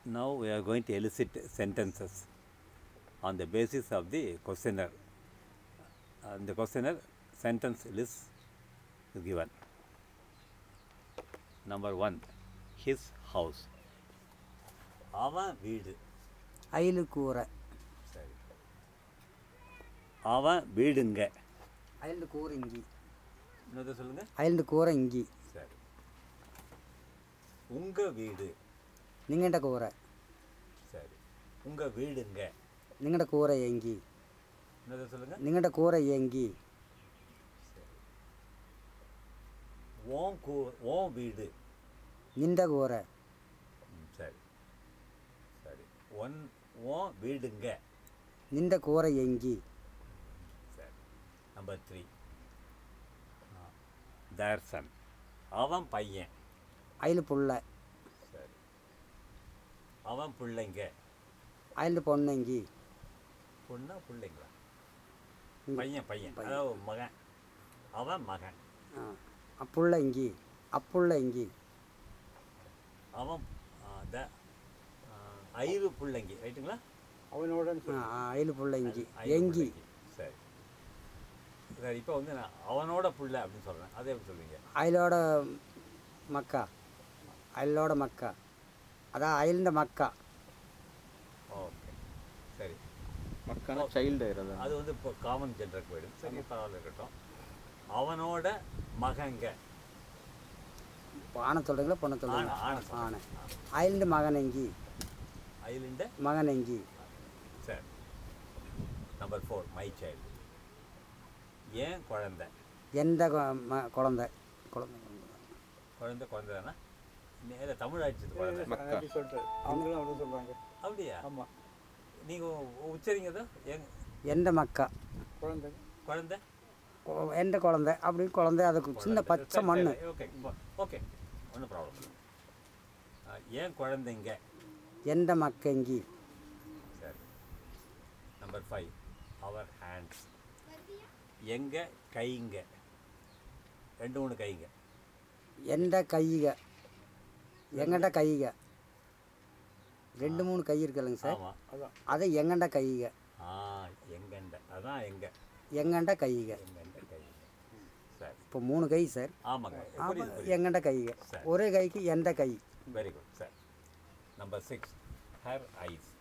Now we are going to elicit sentences on the basis of the questionnaire. Uh, in the questionnaire, sentence list is given. Number one, his house. அவன் வீடு அயலு கூரை சரி அவன் வீடுங்க அயல்டு கூரை இங்கி இன்னொரு சொல்லுங்க அயல்டு கூரை இங்கி சரி உங்க வீடு നിങ്ങളുടെ കൂര சரி உங்க வீடுங்க നിങ്ങളുടെ കൂര എങ്കി இன்னொரு சொல்லுங்க നിങ്ങളുടെ കൂര എങ്കി ஓன் கூ ஓன் வீடு നിന്റെ കൂര ம், சரி சரி ஒன் ஓன் வீடுங்க നിന്റെ കൂര എങ്കി சரி நம்பர் த்ரீ தர்சன் அவன் பையன் അയൽ പുള്ള சரி அவன் பிள்ளைங்க അയൽഡ് പൊണ്ണെങ്കി பொண்ணா பிள்ளைங்களா ம். பையன் பையன் அதாவது மகன் அவன் மகன் ആ അപ്പുള്ള എങ്കി അപ്പുള്ള എങ്കി அவன் ஆ, த ஆ, ஐது பிள்ளைங்க ரைட்டுங்களா ആ അയൽ പുള്ള എങ്കി ஐந்து എങ്കി பிள்ளைங்க. சரி சரி இப்போ வந்து நான் அவனோட புள்ள அப்படின்னு சொல்கிறேன் அதே எப்படி சொல்லுவீங்க അയലോட മക്ക അയലോட മക്ക അതാ അയലിൻ്റെ മക്ക ஓகே சரி மக்கான சைல்டு ஆயிடுறது அது வந்து இப்போ காமன் ஜென்டருக்கு போயிடும் சரி பரவாயில்ல இருக்கட்டும் அவனோட மகங்க ആണെ சொல்கிறீங்களா பொண்ணை ஆன சொல்கிறீங்களா ஆன ആണ് അയലിൻ്റെ മകനെങ്കി ஐலிண்ட മകനെങ്കി சரி நம்பர் ஃபோர் மை சைல்டு ஏன் குழந்தை എൻ്റെ குழந்தை குழந்தை குழந்தை குழந்தை தானே இல்லை தமிழ் ஆயிடுச்சு குழந்தை மக்கா அவங்களும் அப்படி சொல்றாங்க அப்படியா ஆமா நீங்கள் உச்சரிங்க எங் എൻ്റെ மக்க குழந்தை குழந்தை கொ- എൻ്റെ குழந்தை அப்படின்னு குழந்தை அதுக்கு சின்ன பச்சை மண் ஓகே ஓகே ஒன்றும் ப்ராப்ளம் ஏன் குழந்தைங்க എൻ്റെ மக்கங்கி சரி நம்பர் ஃபைவ் அவர் ஹேண்ட்ஸ் எங்க கைங்க ரெண்டு மூணு கைங்க എൻ്റെ കൈക எங்கண்ட கைக ரெண்டு மூணு கை இருக்குல்லங்க சார் ஆமாம் அதான் அது எங்கண்ட கைக ஆ எங்கண்ட அதான் எங்க எங்கண்ட கைக எங்கண்ட கைங்க சரி இப்போ மூணு கை சார் ஆமாங்க புரியுது ஆமாம் புரியுது எங்கண்ட கைக சரி. ஒரே கைக்கு எந்த கை very good sir number six her eyes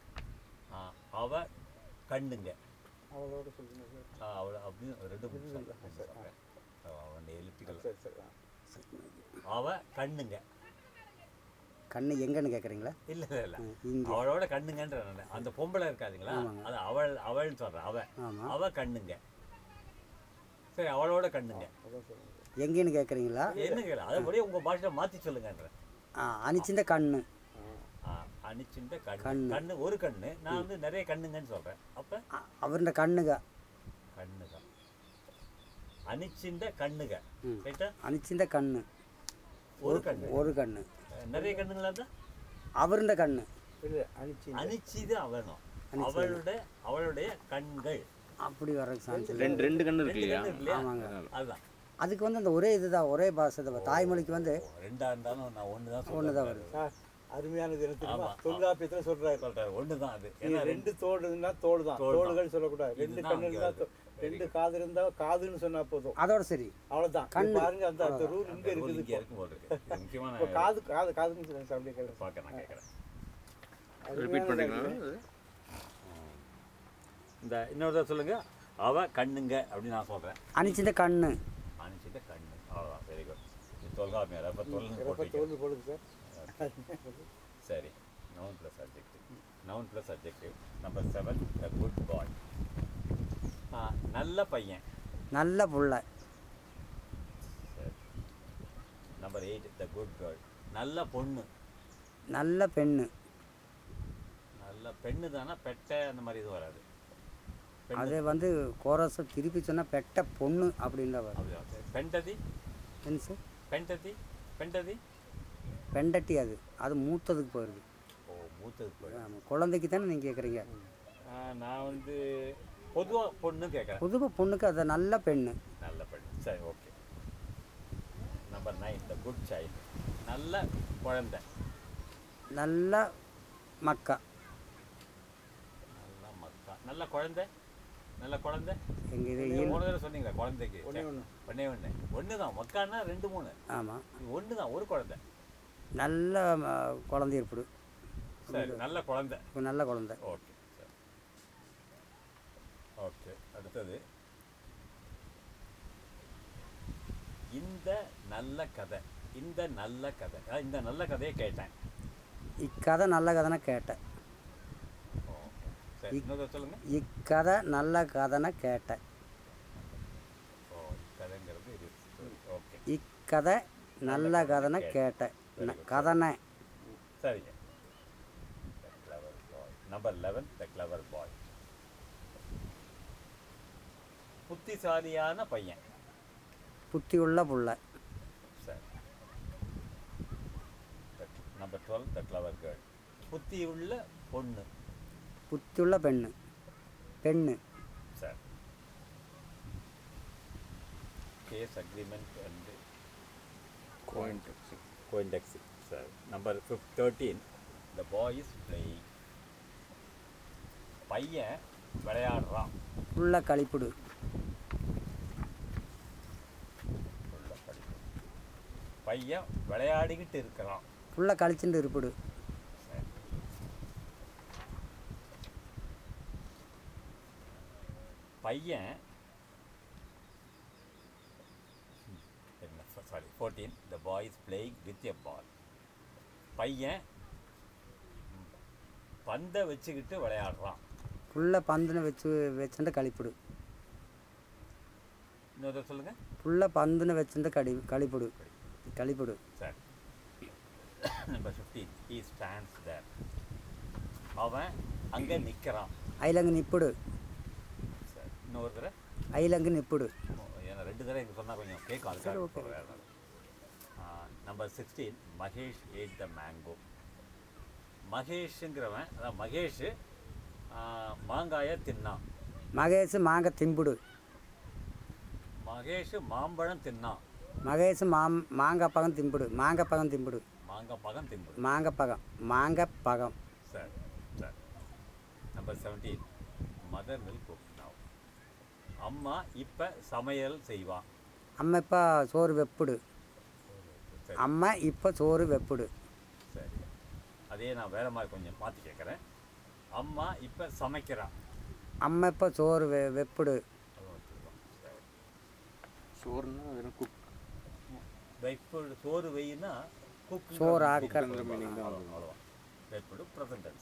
அவ கண்ணுங்க அவளோட சொல்லுங்க சார் ஆ, அவள அப்படின்னு ரெண்டு மூணு சொல்றேன். ஒண்ணு சொல்றேன். அவன் எலிப்பிக்கல் சரி சரி ஆ. அவ கண்ணுங்க கண்ணு எங்கன்னு கேட்குறீங்களா இல்ல இல்ல இல்ல இங்கே அவளோட கண்ணுங்கன்ற நான் அந்த பொம்பளை இருக்காதுங்களா ஆமாங்க. அது அவள் அவள்னு சொல்றேன் அவ ஆமாம் அவ கண்ணுங்க சரி அவளோட கண்ணுங்க அதான் சொல்லுங்க எங்கேன்னு கேட்குறீங்களா என்ன கேளு அதை அப்படியே உங்க பாஷையில மாத்தி சொல்லுங்கன்ற ஆ அணிச்சிந்த கண்ணு ஆ, அணிச்சிந்த கண்ணு கண்ணு. கண்ணு ஒரு கண்ணு நான் வந்து நிறைய கண்ணுங்கன்னு சொல்றேன் அப்ப அ- அவருடைய கண்ணுக கண்ணுதான் அணிச்சிந்த கண்ணுக ம். ரைட்டா அணிச்சிந்த கண்ணு ஒரு கண்ணு ஒரு கண்ணு நிறைய கண்ணுங்களா இருந்தா அவருடைய கண்ணு இல்லை அனுச்சி அணிச்சிது அவனும் அவளுடைய அவளுடைய கண்கள் அப்படி வர சான்ஸ் இல்லை ரெண்டு ரெண்டு கண்ணு இருக்கு ரெண்டு இல்லையா கண்ணு இருக்கு இல்லையா ஆமாங்க அதுதான் அதுக்கு வந்து அந்த ஒரே இதுதான் ஒரே பாஷை தான் தாய்மொழிக்கு வந்து ஓ, ரெண்டா இருந்தாலும் நான் ஒன்று தான் ஒன்று தான் சொல்றேன் வருது சார் அருமையானது என்ன தெரியுமா ஆமா. தொல்காப்பியத்தில் சொல்றாரு சொல்றேன் ஒன்று தான் அது நீ ஏன்னா ரெண்டு தோடுன்னா தோடு தான் தோடு தான். தோடுகள் சொல்லக்கூடாது ரெண்டு இதுதான் கண்ணு அங்க இருந்தா வருது. தோ- ரெண்டு காது இருந்தா காதுன்னு சொன்னா போதும் அதோட சரி அவ்வளவுதான் இது கண்ணு. பாருங்க அந்த அந்த ரூல் இங்க அந்த ரூல் இருக்குது இங்கே இருக்கும் போது இருக்கு இது முக்கியமான இப்போ காது காது காதுன்னு சொல்லுங்க சார் அப்படியே கேளுங்க பார்க்க நான் கேட்குறேன் ரிப்பீட் பண்ணுறீங்களா இந்த இன்னொரு தடவை சொல்லுங்க அவ கண்ணுங்க அப்படின்னு நான் சொல்றேன் அணிச்சிந்த கண்ணு அனுப்பிச்சிட்ட கண்ணு அவ்வளோதான் வெரி குட் இது தொல்காப்பியம் அப்போ தொல்னு ரொம்ப போட்டிருக்கேன் தோல்வி போடுது சார் சரி noun plus objective noun plus objective number seven the good boy நல்ல பையன் நல்ல புள்ள சரி number eight the good girl நல்ல பொண்ணு நல்ல பெண்ணு நல்ல பெண்ணு தானே பெட்டை அந்த மாதிரி இது வராது பெண்ணு அது வந்து கோரஸை திருப்பி சொன்னால் பெட்ட பொண்ணு அப்படின்னு தான் வரும் அப்படியா சரி. பெண்டதி என்ன சார் பெண்டதி பெண்டதி பெண்டட்டி அது அது மூத்ததுக்கு போயிடுது ஓ மூத்தது போய் ஆமாம் குழந்தைக்கு தானே நீங்கள் கேட்குறீங்க நான் வந்து பொதுவாக பொண்ணு கேட்குறேன் பொதுவாக பொண்ணுக்கு அது நல்ல பெண்ணு நல்ல பெண்ணு சரி okay number nine the good child நல்ல குழந்தை நல்ல மக்கா நல்ல மக்கா நல்ல குழந்தை நல்ல குழந்தை எங்கள் இது நீங்க இல் போன தடவை சொன்னீங்களா குழந்தைக்கு ஒண்ணே ஒண்ணு. ஒன்னே ஒன்று ஒன்று தான் மக்கான்னா ரெண்டு மூணு ஆமாம் ஒன்று தான் ஒரு குழந்தை நல்ல ம, குழந்தை இருப்பிடு சரி நல்ல குழந்தை ஒரு நல்ல குழந்தை ஓகே சரி ஓகே அடுத்தது இந்த நல்ல கதை இந்த நல்ல கதை அதாவது இந்த நல்ல கதையை கேட்டேன் இக்கதை நல்ல கதைனா கேட்டேன் ஓ சரி இன்னொரு சொல்லுங்க இக்கதை நல்ல கதைனா கேட்டேன் ஓ கதைங்கிறது இது ஓகே இக்கதை நல்ல கதைனா கேட்டேன் ந- கதைனே சரிங்க The clever boy. Number 11, the clever boy. புத்திசாலியான பையன் புத்தி உள்ள புள்ள சரி number twelve the clever girl புத்தியுள்ள பொண்ணு புத்தி உள்ள பெண்ணு பெண்ணு சரி case agreement and coindex coindex சரி number fifth thirteen the boy is playing பையன் விளையாடுறான் உள்ள கழிப்புடு உள்ள படிப்பு பையன் விளையாடிக்கிட்டு இருக்கிறான் உள்ள கழிச்சுட்டு இருப்பிடு சரி. பையன் என்ன sorry fourteen the boy is playing with a ball பையன் ம், பந்தை வச்சுக்கிட்டு விளையாடுறான் உள்ள பந்துன்னு வச்சு வச்சுட்டு கழிப்புடு இன்னொரு சொல்லுங்க உள்ள பந்துன்னு வச்சுட்டு கடி கழிப்புடு கழிப்புடு சரி number fifteen he stands there அவன் அங்கே நிற்கிறான் ஐலங்கு நிப்புடு சரி இன்னொரு தடவை ஐலங்கு நிப்புடு ஏன்னா ரெண்டு தடவை இங்கே சொன்னால் கொஞ்சம் கேட்கும் சரி, அதுக்காக okay. Number sixteen Mahesh ate the mango மகேஷுங்கிறவன் அதான் மகேஷ் மாங்காயை தின்னான் மகேஷ் மாங்க திம்புடு மகேஷ் மாம்பழம் தின்னான் மகேஷ் மாம் மாங்காய் பகம் திம்புடு மாங்காய் பகம் திம்புடு மாங்காய் பழம் தின்பு மாங்காய் பகம் மாங்காய் பகம் சரி சரி number seventeen mother will cook now அம்மா இப்போ சமையல் செய்வான் அம்மா இப்போ சோறு வெப்புடு சரி அம்மா இப்போ சோறு வெப்புடு சரி அதே நான் வேற மாதிரி கொஞ்சம் மாற்றி கேட்குறேன் அம்மா இப்போ சமைக்கிறான் அம்மா இப்போ சோறு வெ வெப்புடு அதுவும் வச்சுருக்கோம் சரி சோறுனா வெறும் குக் வைப்படு சோறு வெயின்னா குக் சோறு ஆக்கற meaning தான் வரும். அவ்வளோதான் வைப்படு ப்ரெசன்டென்ஸ்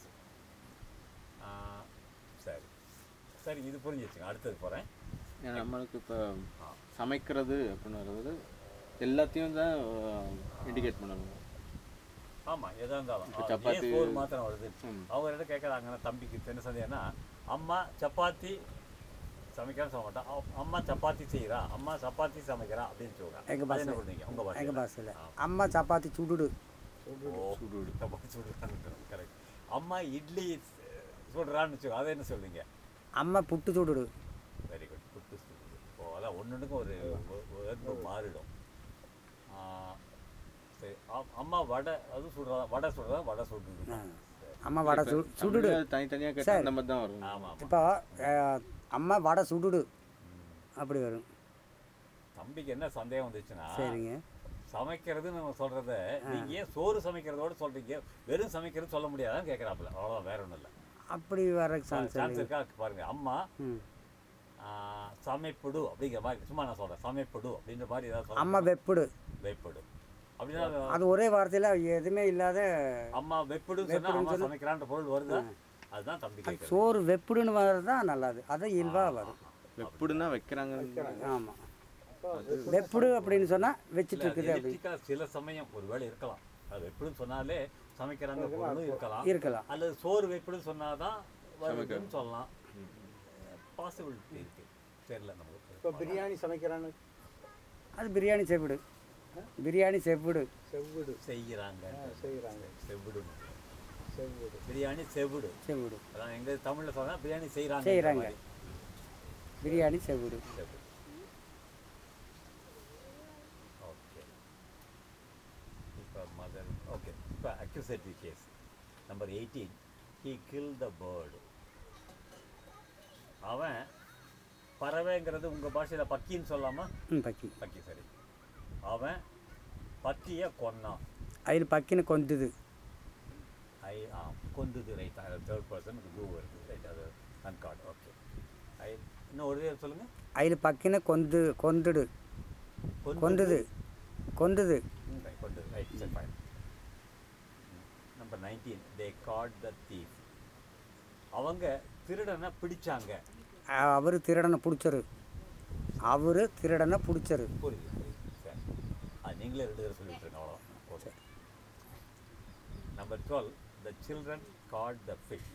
சரி சரி இது புரிஞ்சிச்சுங்க அடுத்தது போகிறேன் ஏன்னா நம்மளுக்கு இப்போ சமைக்கிறது அப்படின்னு வருவது எல்லாத்தையும் தான் இண்டிகேட் பண்ணணும் ஆமாம் எதாக இருந்தாலும் இப்ப ஆ, சப்பாத்தி- ஏன் சோறு மாத்திரம் வருது ம். அவங்கள்ட்ட கேட்குறாங்கன்னா தம்பிக்கு என்ன சந்தேகம்னா அம்மா சப்பாத்தி சமைக்கிறான்னு சொல்ல மாட்டான் அவ- அம்மா சப்பாத்தி செய்கிறா அம்மா சப்பாத்தி சமைக்கிறா அப்படின்னு சொல்லுவாங்க எங்க அது என்ன பாஷையில. பண்ணுவீங்க உங்கள் எங்கள் பாஷையில் பாஷையில் அம்மா சப்பாத்தி சுடுடு ஓ சப்பாத்தி சுடுறான்னு கரெக்ட் அம்மா இட்லி சுடுறான்னு வச்சுக்கோ அதை என்ன சொல்றீங்க அம்மா புட்டு சுடுடு வெரி குட் புட்டு சுடுறது ஓ அதான் ஒன்றுக்கும் ஒரு வேர்பு மாறிடும் ஆ, சரி அ- அம்மா வடை அது சுடுறதா வடை சுடுறதா வடை சுடுறது ஆ. அம்மா வடை சு சுடுடு தனித்தனியாக கேட்டால் அந்த மாதிரி தான் வரும் ஆமாம் ஆமாம் இப்போ அஹ், அம்மா வடை சுடுடு அப்படி வரும் தம்பிக்கு என்ன சந்தேகம் வந்துச்சுன்னா சரிங்க சமைக்கிறது நம்ம சொல்றத நீங்க ஏன் சோறு சமைக்கிறதோட சொல்றீங்க வெறும் சமைக்கிறது சொல்ல முடியாதான்னு கேட்குறாப்புல அவ்வளோதான் வேற ஒன்றும் இல்லை அப்படி வர சான்ஸ் சான்ஸ் இல்லைங்க இருக்கா பாருங்க அம்மா ம் ஆ, சமைப்படு அப்படிங்கிற மாதிரி சும்மா நான் சொல்றேன் சமைப்படு அப்படின்ற மாதிரி ஏதாவது சொல்ல அம்மா வெப்புடு வைப்படு அப்படின்னா அது ஒரே வார்த்தையில் எதுவுமே இல்லாத அம்மா வெப்படுன்னு சொன்னா அம்மா சமைக்கிறான்ற பொருள் வருதா அதுதான் தம்பி கேட்குறது சோறு வெப்புடுன்னு வர்றது தான் நல்லாது அது இயல்பாக வரும் எப்படின்னா வைக்கிறாங்க ஆமாம் வெப்புடு அப்படின்னு சொன்னால் வச்சுட்டு இருக்குது அப்படி எலிப்டிக்கா சில சமயம் ஒரு வேளை இருக்கலாம் அது வெப்படுன்னு சொன்னாலே சமைக்கிறாங்க பொருளும் இருக்கலாம் இருக்கலாம் அல்லது சோறு வைப்படுன்னு சொன்னாதான் வருதுன்னு சொல்லலாம் பாசிபிலிட்டி இருக்கு தெரியல நமக்கு இப்போ பிரியாணி சமைக்கிறான்னு அது பிரியாணி செவிடு பிரியாணி செவிடு செவ்விடு செய்கிறாங்க செய்கிறாங்க செவிடு செவ்விடு பிரியாணி செவிடு செவிடு அதான் எங்க தமிழ்ல சொன்னா பிரியாணி செய்கிறாங்க செய்கிறாங்க பிரியாணி செவிடு ஓகே இப்போ மதர் ஓகே இப்போ accusative case number eighteen he killed the bird அவன் பறவைங்கிறது உங்கள் பாஷையில் பக்கின்னு சொல்லாமா ம் பக்கி பக்கி சரி அவன் பக்கியை கொன்னான் அதில் பக்கின கொந்துது ஐ ஆ கொந்துது ரைட் தேர்ட் பர்சன் கு வருது ரைட் அது அன்கார்டு ஓகே ஐ இன்னும் ஒரு தடவை சொல்லுங்கள் அதில் பக்கின கொந்து கொந்துடு கொந்துது கொந்துது ரைட் கொண்டுது ரைட் சரி fine number nineteen they caught the thief அவங்க திருடனை பிடிச்சாங்க அவர் திருடனை பிடிச்சாரு அவர் திருடனை பிடிச்சாரு புரியுது புரியுது சரி ஆ நீங்களே ரெண்டு தடவை சொல்லிட்டு இருக்கீங்க அவ்வளோ okay number twelve the children caught the fish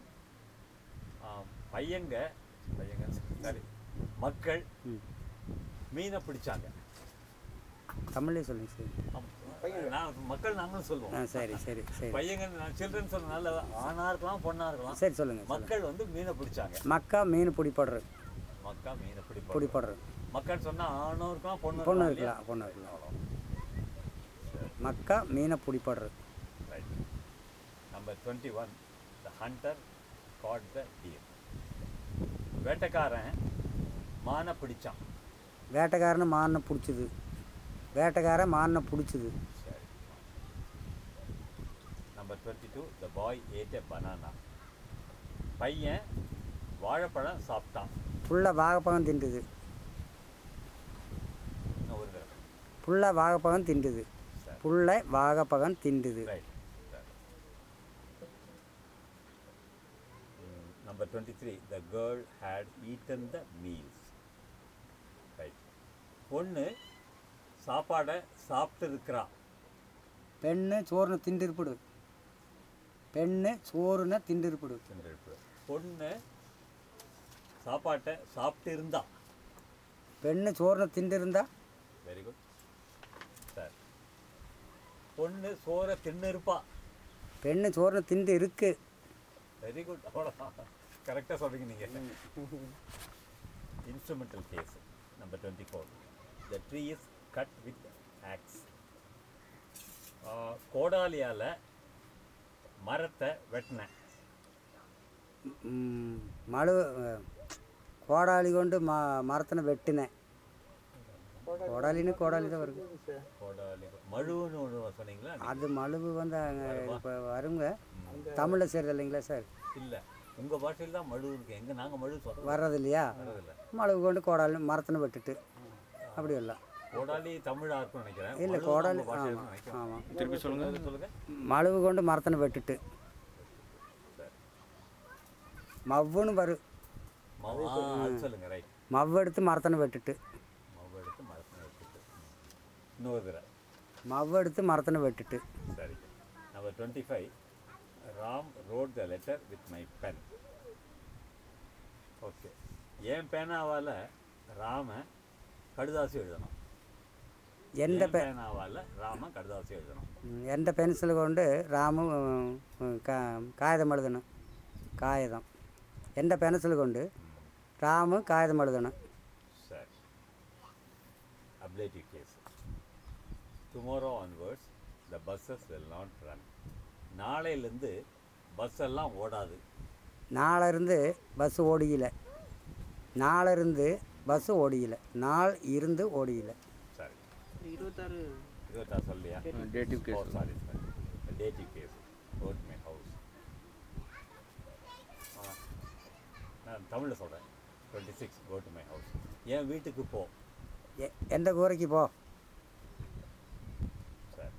பையங்க பையங்க சரி மக்கள் ம் மீனை பிடிச்சாங்க தமிழ்லேயே சொல்லுங்க சார் ஆமா. நான் மக்கள் நாங்களும் சொல்லுவோம் ஆ சரி சரி சரி பையங்க நான் சில்ட்ரன் சொன்னனால ஆணா இருக்கலாம் பொண்ணா இருக்கலாம் சரி சொல்லுங்கள் மக்கள் வந்து மீனை பிடிச்சாங்க மக்கா மீன் பிடிப்படுறது மக்கா மீனை பிடிப்பாங்க பிடிப்படுறது மக்கள் சொன்னா ஆணும் இருக்கலாம் பொண்ணு பொண்ணு இல்லையா? இருக்கலாம் பொண்ணு இருக்கலாம் அவ்வளோ சரி மக்கா மீனை பிடிப்படுறது right number twenty one the hunter caught the deer வேட்டைக்காரன் மானை பிடிச்சான் வேட்டைக்காரனை மானை பிடிச்சிது வேட்டைக்காரன் மானை பிடிச்சிது சரி number twenty two the boy ate a banana பையன் வாழைப்பழம் சாப்பிட்டான் புள்ள வாழைப்பழம் திண்டுது இன்னும் ஒரு தடவை புள்ள வாழைப்பழம் திண்டுது சரி புள்ள வாழைப்பழம் திண்டுது right number twenty three the girl had eaten the meals right பொண்ணு சாப்பாடை சாப்பிட்டு இருக்கிறா பெண்ணு சோறுன திண்டிருப்பிடு பெண்ணு சோறுன திண்டிருப்பிடு பொண்ணு சாப்பாட்டை சாப்பிட்டு இருந்தா பெண்ணு சோறுன திண்டிருந்தா வெரி குட் சார் பொண்ணு சோறை தின்னு இருப்பா பெண்ணு சோறுன திண்டு இருக்கு வெரி குட் அவ்வளோதான் கரெக்டாக சொல்கிறீங்க நீங்கள் instrumental case number twenty four the tree is cut with axe கோடாலியால் மரத்தை வெட்டினேன் ம், மழு கோடாலி கொண்டு ம மரத்தினை வெட்டினேன் கோடாலின்னு கோடாலி தான் வருது கோடாலி மழுன்னு ஒன்று சொன்னீங்களா அது மழுவு வந்து அங்கே இப்போ வருங்க தமிழில் செய்கிறது இல்லைங்களா சார் இல்லை உங்கள் பாஷையில் தான் மழு இருக்கு எங்கே நாங்கள் மழு சொல்கிறோம் வர்றது இல்லையா வரதில்லை மழுவு கொண்டு கோடாலி மரத்தினை வெட்டுட்டு அப்படி இல்லை கோடாலி தமிழாக இருக்கும்னு நினைக்கிறேன் இல்லை மழு கோடாலி நம்ம பாஷையில தான் ஆமாம் நினைக்கிறேன். ஆமாம் திருப்பி சொல்லுங்க சொல்லுங்க சொல்லுங்க மழுவு கொண்டு மரத்தினை வெட்டுட்டு மவ்வுன்னு வரும் மவ் ஆ, அது சொல்லுங்க ரைட் மவ் எடுத்து மரத்தினை வெட்டுட்டு மவ் எடுத்து மரத்தில் வச்சுட்டு இன்னொரு தடவை மவ் எடுத்து மரத்தினை வெட்டுட்டு சரி number twenty five Ram wrote the letter with my pen okay என் பேனாவால் ராம கடுதாசி எழுதணும் எந்த என் பேனாவால் ராம கடுதாசி எழுதணும் ம், எந்த பென்சில் கொண்டு ராமு ம், ம், கா காகிதம் எழுதணும் காகிதம் எந்த பென்சில் கொண்டு ராமு காகிதம் எழுதணும் சரி ablative case tomorrow onwards the buses will not run நாளையிலேருந்து பஸ் எல்லாம் ஓடாது நாளை இருந்து பஸ் ஓடியில நாளை இருந்து பஸ் ஓடியில நாள் இருந்து ஓடியில சரி இருபத்தாறு இருபத்தாறு சொல்லியா டேட்டிவ் ஓ case sorry sorry dative case ஓட் மை ஹவுஸ் நான் தமிழில் சொல்கிறேன் twenty six go to my house என் வீட்டுக்கு போ எ- எந்த கூரைக்கு போ சரி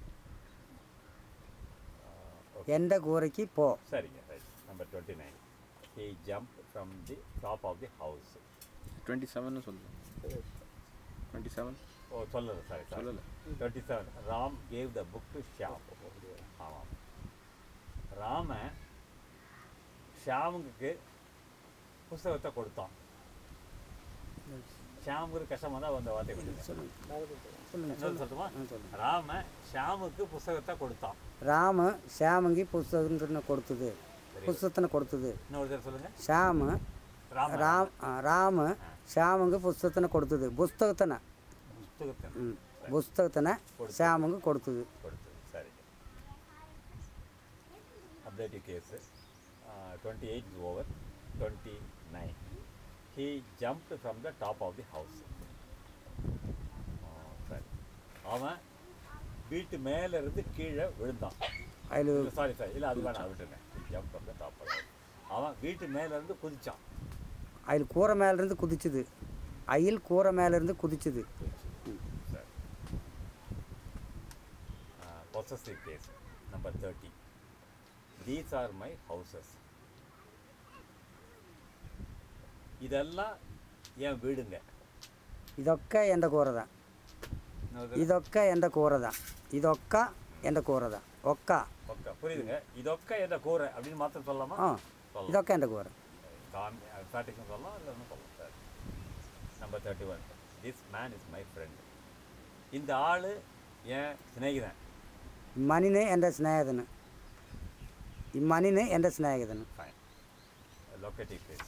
எந்த கூரைக்கு போ சரிங்க right number twenty nine he jump from the top of the house twenty seven சொல்லுங்கள் டுவெண்ட்டி செவன் ஓ சொல்லலை சாரி சொல்லல. Twenty seven Ram gave the book to Shyam ஆமாம் ராம ஷியாமுக்கு புஸ்தகத்தை கொடுத்தான் ஷியாமுக்கு கஷ்டமாக தான் அந்த வார்த்தை கொடுத்தேன் சொல்லுங்க இன்னொரு சொல்லட்டுமா ஆ, சொல்லுங்க ராம ஷியாமுக்கு புஸ்தகத்தை கொடுத்தான் ராமு ஷாமுங்கி புஸ்தகத்தின கொடுத்தது புஸ்தகத்தின கொடுத்தது இன்னொரு தடவை சொல்லுங்க ஷாமு ராம ராம் ஆ, ராமு ஷாமுங்க புஸ்தகத்தின கொடுத்தது புஸ்தகத்தின புஸ்தகத்தை ம் புஸ்தகத்தின ஷாமுங்க கொடுத்தது கொடுத்தது சரி ablative case twenty eight is over twenty nine he jumped from the top of the house சரி அவன் வீட்டு மேல இருந்து கீழே விழுந்தான் அதில் சாரி சாரி இல்லை அது வேணாம் விட்டுருங்க ஜம்ப் ஃப்ரம் த டாப் அவன் வீட்டு மேல இருந்து குதிச்சான் அதில் கூரை மேலேருந்து குதிச்சுது அயில் கூரை மேலேருந்து குதிச்சுது சரி possessive case number thirty these are my houses இதெல்லாம் என் வீடுங்க ఇదొక్క ఎండ కూరదా ఇదొక్క ఎండ కూరదా ఇదొక్క ఎండ కూరదా ఒక్క ஓகே புரியுதுங்க இதொக்க என்ன கூரை அப்படின்னு மாத்திரம் சொல்லலாமா ఆ, சொல்லலாம் ఇదొక్క ఎండ కూర ஸ்டார்டிங் சொல்லலாம் இல்லை ஒன்றும் சொல்லலாம் sir number thirty one this man is my friend இந்த ஆள் என் சிநேகிதன் ఈ మనీని ఎండ స్నేహితుని ఈ మనీని ఎండ స్నేహితుని fine locative place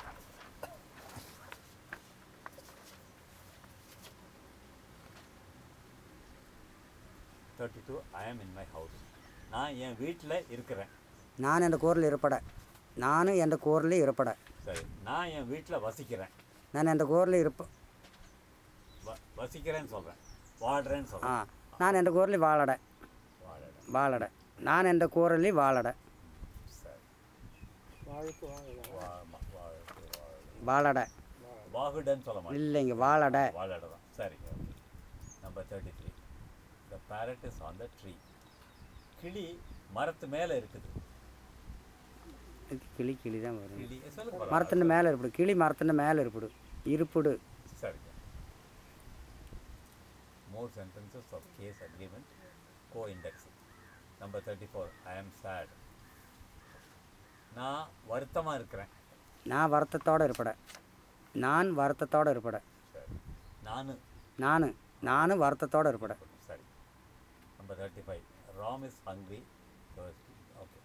thirty two I am in my house நான் என் வீட்டில் இருக்கிறேன் நான் என்ற கூரில் இருப்பட நான் என்ற கூரில் இருப்பட சரி நான் என் வீட்டில் வசிக்கிறேன் நான் என்ற கூரில் இருப்ப வ வசிக்கிறேன்னு சொல்கிறேன் வாழ்கிறேன்னு ஆ சொல்கிறேன் நான் என்ற கூரில் வாழட வாழறேன் வாழட நான் என்ற கூரில் வாழட சரி வாழ்க்கை வாழலாம் வா- வாழ்க்கை வாழ் வாழட வாகுடன் சொல்ல மாட்டேன் இல்லைங்க வாழட வாழட தான் சரி number thirty three the parrot is on the tree கிளி மரத்து மேலே இருக்குது கிளி கிளி தான் வரும் கிளி சொல்லுங்க மரத்தின் மேலே இருப்பிடு கிளி மரத்தின் மேலே இருப்பிடு இருப்பிடு சரி more sentences of case agreement coindex number thirty four I am sad நான் வருத்தமாக இருக்கிறேன் நான் வருத்தத்தோடு இருப்பட நான் வருத்தத்தோடு இருப்பட சரி நான் நான் நான் வருத்தத்தோடு இருப்பட சரி number thirty five Ram is hungry okay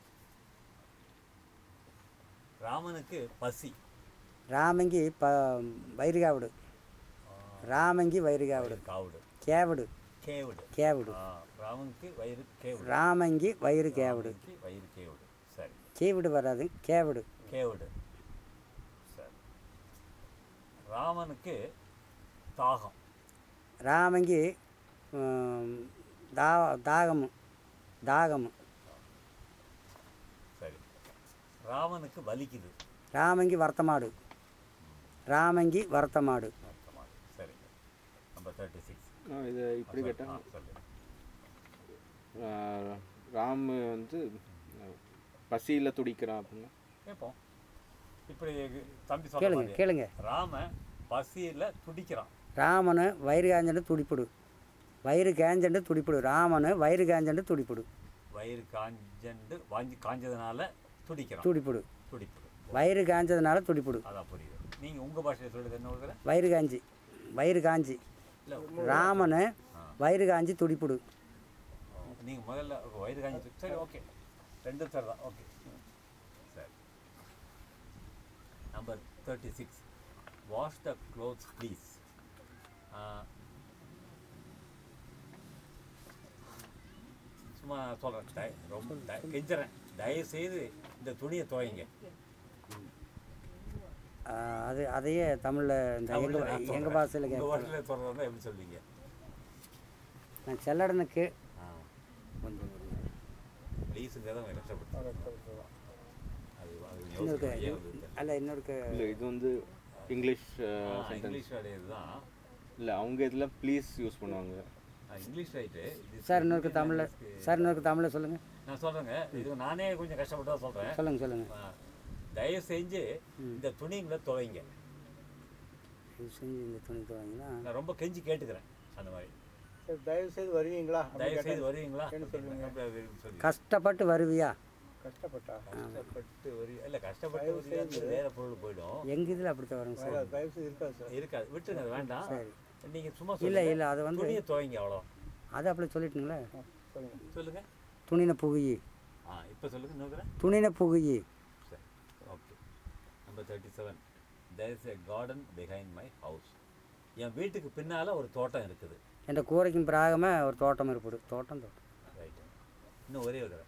ராமனுக்கு பசி రామంగి ప వైరుగావుడు రామంగి వైరుగావుడు வயிறு காவுடு కేవుడు கேவுடு కేవుడు ஆ, ராமனுக்கு வயிறு கேவுடு రామంగి వైరు కేవుడు ராமனுக்கு வயிறு கேவுடு சரி చీవుడు వరాదు కేవుడు கேவுடு சரி ராமனுக்கு தாகம் రామంగి ఉమ్, దా దాగము దాగము சரி ராமனுக்கு வலிக்குது రామంగి వర్తమాడు రామంగి వర్తమాడు அர்த்தமாகுது. சரி நம்பர் தேர்ட்டி சிக்ஸ் ஆ, இது இப்படி கேட்டால் சொல்லு ராம் வந்து பசியில் துடிக்கிறான் அப்படின்னா கேட்போம் இப்படி தம்பி கேளுங்க சொல்ல கேளுங்க ராம பசியில் துடிக்கிறான் రామను వైరు కాంజండు తుడిపుడు వైరు కాంజండు తుడిపుడు రామను వైరు కాంజండు తుడిపుడు வயிறு காஞ்சண்டு வாஞ்சி காஞ்சதுனால துடிக்கிறான் తుడిపుడు துடிப்பு వైరు కాంచదనాల తుడిపుడు அதான் புரியுது நீங்கள் உங்கள் பாஷையில் சொல்லுது என்ன ஒரு వైరు కాంచి వైరు కాంచి இல்லை రామను వైరు కాంచి తుడిపుడు நீங்கள் முதல்ல வயிறு காஞ்சி சரி ஓகே ரெண்டும் சரி தான் ஓகே சரி number thirty six wash the clothes please சும்மா சொல்கிறேன் டை ரொம்ப டை- கெஞ்சுறேன் தயவு செய்து இந்த துணியை துவைங்க ஆ, அது அதையே தமிழில் இந்த எங்கள் எங்கள் பாஷையில் உங்கள் கேட்குறேன் பாஷையில் சொல்கிறதா எப்படி சொல்லுவீங்க நான் செல்லடனுக்கு ஆ கொஞ்சம் ப்ளீஸுங்கிறத அவங்க கஷ்டப்பட்டு அது அது இன்னொருக்கு யோசிக்க முடியாது. அல்ல இன்னொருக்கு இல்லை இது வந்து இங்கிலீஷ் ஆ, சென்டென்ஸ் இங்கிலீஷ் வேலையது தான் இல்லை அவங்க இதில் ப்ளீஸ் யூஸ் பண்ணுவாங்க இங்கிலீஷ் ரைட்டு சார் இன்னொருக்கு தமிழில் சார் இன்னொருக்கு தமிழில் சொல்லுங்கள் நான் சொல்கிறேங்க இது நானே கொஞ்சம் கஷ்டப்பட்டு தான் சொல்கிறேன் சொல்லுங்கள் சொல்லுங்கள் தயவு செஞ்சு இந்த துணிங்களை துவைங்க இது செஞ்சு இந்த துணி துவாங்கன்னா நான் ரொம்ப கெஞ்சி கேட்டுக்கிறேன் அந்த மாதிரி சரி தயவு செய்து வருவீங்களா அப்படி தயவு செய்து கேட்டா வருவீங்களா என்ன சொல்லுவீங்க? அப்படி சொல்லி கஷ்டப்பட்டு வருவியா கஷ்டப்பட்டா கஷ்டப்பட்டு வரி இல்லை கஷ்டப்பட்டு வருவீங்க வேற பொருள் போயிடும் எங்கள் இதில் அப்படித்தான் வரும் சார் வேற தயவு செய்து இருக்காது சார் இருக்காது விட்டுருங்க அது வேண்டாம் சரி நீங்கள் சும்மா இல்லை சொல்லுங்க இல்லை அது வந்து துணியை துவைங்க அவ்வளோ அது அப்படி சொல்லிட்டுங்களே ஆ, சொல்லுங்க சொல்லுங்க துணின புகுயி ஆ இப்போ சொல்லுங்க இன்னொரு துணின புகுயி சரி okay number thirty seven there is a garden behind my house என் வீட்டுக்கு பின்னால் ஒரு தோட்டம் இருக்குது என் கூரைக்கும் பிராகமாக ஒரு தோட்டம் இருப்பிடு தோட்டம் தோட்டம் ரைட் இன்னும் ஒரே ஒரு தடவை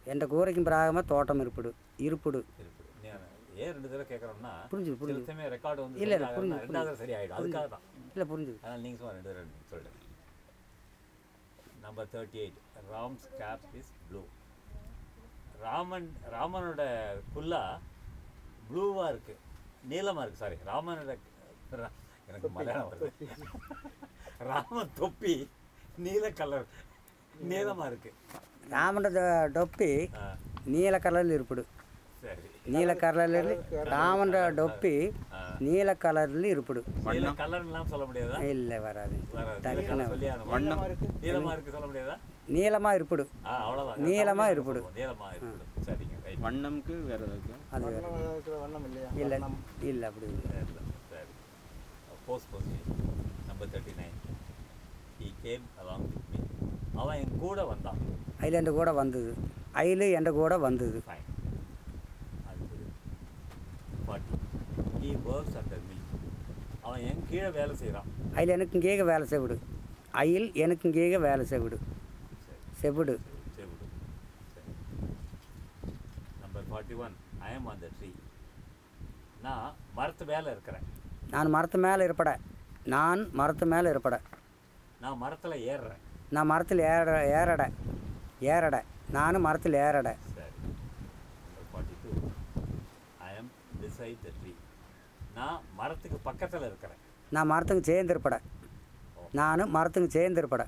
எந்த கூரைக்கும் பிராகமாக தோட்டம் இருப்பிடு இருப்பிடு இருக்கு நீ ஏன் ரெண்டு தடவை கேட்குறோம்னா புரிஞ்சுது புரிஞ்சுது சில சமயம் ரெக்கார்டு வந்து இல்ல, இல்ல, சரியாகலைன்னா புரிஞ்சுது, ரெண்டாவது தடவை சரியாயிடும் அதுக்காக தான் இல்லை புரிஞ்சுது அதனால் நீங்கள் சும்மா ரெண்டு தடவை சொல்லுங்கள் number thirty eight Ram's cap is blue Raman ராமனோட குல்லா ப்ளூவாக இருக்குது நீளமாக இருக்குது சாரி ராமனோட ரா- எனக்கு மலையாளம் வருது ராமன் தொப்பி நீல கலர் நீளமாக இருக்குது ராமனோட டொப்பி ஆ நீல கலரில் இருப்பிடு சரி நீல கலரில் ராமனோட டொப்பி ஆ. நீல கலரில் இருப்பிடு நீல கலர்லாம் சொல்ல முடியாதா இல்லை வராது வராது. நீல டக்குன்னு கலர் சொல்லி ஆகணும். வண்ணம் நீளமா இருக்கு சொல்ல முடியாதா நீளமாக இருப்பிடு ஆ அவ்வளோதான் நீளமா இருப்பிடு. நீளமா இருப்பிடு சரிங்க ரைட் வண்ணம்க்கு வேற ஏதாவது அது வேறு வண்ணம் இருக்கிற வண்ணம் இல்லையா இல்லை இல்லை அப்படி இல்லை சரி post question number thirty nine he came along with me அவன் என் கூட வந்தான் அதில் எந்த கூட வந்தது அயில் எந்த கூட வந்தது ஃபைன் அடுத்தது forty he works under me அவன் என் கீழே வேலை செய்கிறான் அதில் எனக்கு கீழே வேலை செய்விடு அயில் எனக்கு கீழே வேலை செய்விடு சரி செவிடு சரி விடு சரி number forty one I am on the tree நான் மரத்து மேலே இருக்கிறேன் நான் மரத்து மேலே இருப்பட நான் மரத்து மேலே இருப்பட நான் மரத்தில் ஏறுறேன் நான் மரத்தில் ஏற ஏறட ஏறட நானும் மரத்தில் ஏறட சரி number forty two I am beside the tree நான் மரத்துக்கு பக்கத்தில் இருக்கிறேன் நான் மரத்துக்கு சேர்ந்திருப்பட நானும் மரத்துக்கு சேர்ந்திருப்பட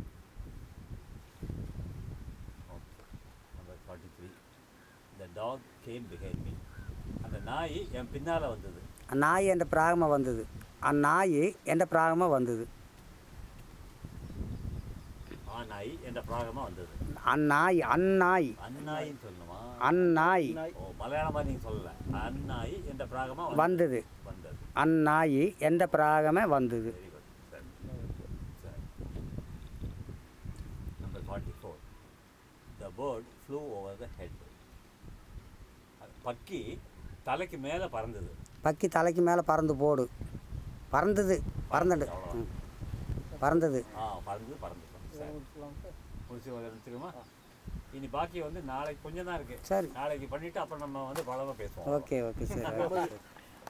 okay number forty three the dog came behind me அந்த நாய் என் பின்னால் வந்தது நாய் என்ற பிராகமாக வந்தது அந்நாய் என்ற பிராகமாக வந்தது ஆ நாய் என்ற பிராகமாக வந்தது அந்நாய் அந்நாய் அந்நாயின்னு சொல்லணுமா அந்நாய் ஓ மலையாளம் மாதிரி நீங்கள் சொல்லல அந்நாய் என்ற பிராகமாக வந்தது வந்தது அந்நாய் என்ற பிராகமே வந்தது வெரி குட் சரி சரி number forty four the bird flew over the head பக்கி தலைக்கு மேலே பறந்தது பக்கி தலைக்கு மேலே பறந்து போடு பறந்தது பறந்துடு ம். பறந்தது ஆ பறந்து பறந்துட்டோம் சரி முடிச்சுக்கலாம் சார் முடிச்சு வச்சுக்கோமா இனி பாக்கி வந்து நாளைக்கு கொஞ்சம் தான் இருக்குது சரி நாளைக்கு பண்ணிவிட்டு அப்புறம் நம்ம வந்து பழமாக பேசுவோம் ஓகே ஓகே சரி ஓகே